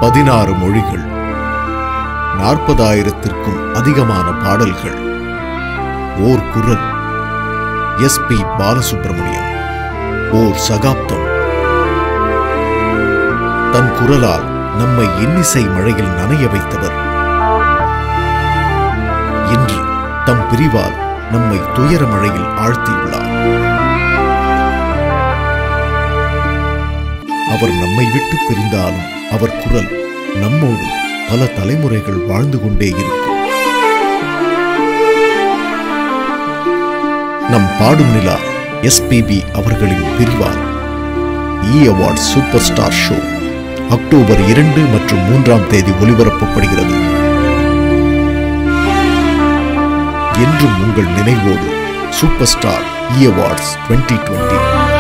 பதினாறு மொழிகள் நாற்பதாயிரத்திற்கும் அதிகமான பாடல்கள் ஓர் குரல் எஸ் பி பாலசுப்பிரமணியம் ஓர் சகாப்தம் தன் குரலால் நம்மை இன்னிசை மழையில் நனைய வைத்தவர் இன்று தம் பிரிவால் நம்மை துயர மழையில் ஆழ்த்தியுள்ளார் அவர் நம்மை விட்டு பிரிந்தாலும் அவர் குரல் நம்மோடு பல தலைமுறைகள் வாழ்ந்து கொண்டே இருக்கும் நம் பாடும் நிலா எஸ்பிபி அவர்களின் பிரிவால் E award super star show October இரண்டு மற்றும் மூன்றாம் தேதி ஒளிபரப்பப்படுகிறது என்றும் உங்கள் நினைவோடு super star E awards twenty twenty